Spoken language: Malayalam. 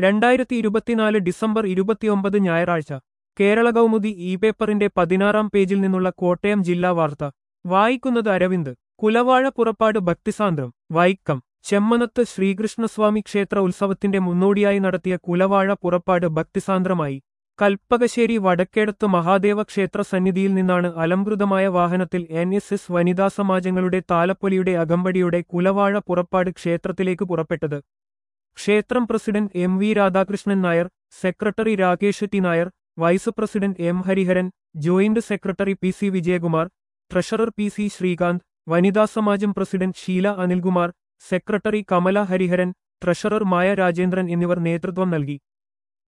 രണ്ടായിരത്തി ഇരുപത്തിനാല് ഡിസംബർ ഇരുപത്തിയൊമ്പത് ഞായറാഴ്ച കേരള കൗമുദി ഇ പേപ്പറിന്റെ പതിനാറാം പേജിൽ നിന്നുള്ള കോട്ടയം ജില്ലാ വാർത്ത വായിക്കുന്നത് അരവിന്ദ് കുലവാഴ പുറപ്പാട് ഭക്തിസാന്ദ്രം വൈക്കം ചെമ്മനത്ത് ശ്രീകൃഷ്ണസ്വാമി ക്ഷേത്ര ഉത്സവത്തിന്റെ മുന്നോടിയായി നടത്തിയ കുലവാഴ പുറപ്പാട് ഭക്തിസാന്ദ്രമായി കൽപ്പകശ്ശേരി വടക്കേടത്ത് മഹാദേവ ക്ഷേത്ര സന്നിധിയിൽ നിന്നാണ് അലംകൃതമായ വാഹനത്തിൽ എൻ എസ് എസ് വനിതാ സമാജങ്ങളുടെ താലപ്പൊലിയുടെ അകമ്പടിയുടെ കുലവാഴ പുറപ്പാട് ക്ഷേത്രത്തിലേക്ക് പുറപ്പെട്ടത് ക്ഷേത്രം president M V Radhakrishnan Nair secretary Rakesh T Nair vice president M Hariharan joint secretary P C Vijayakumar treasurer P C Sreekanth വനിതാ സമാജം president Sheela Anilkumar secretary Kamala Hariharan treasurer Maya Rajendran എന്നിവർ നേതൃത്വം നൽകി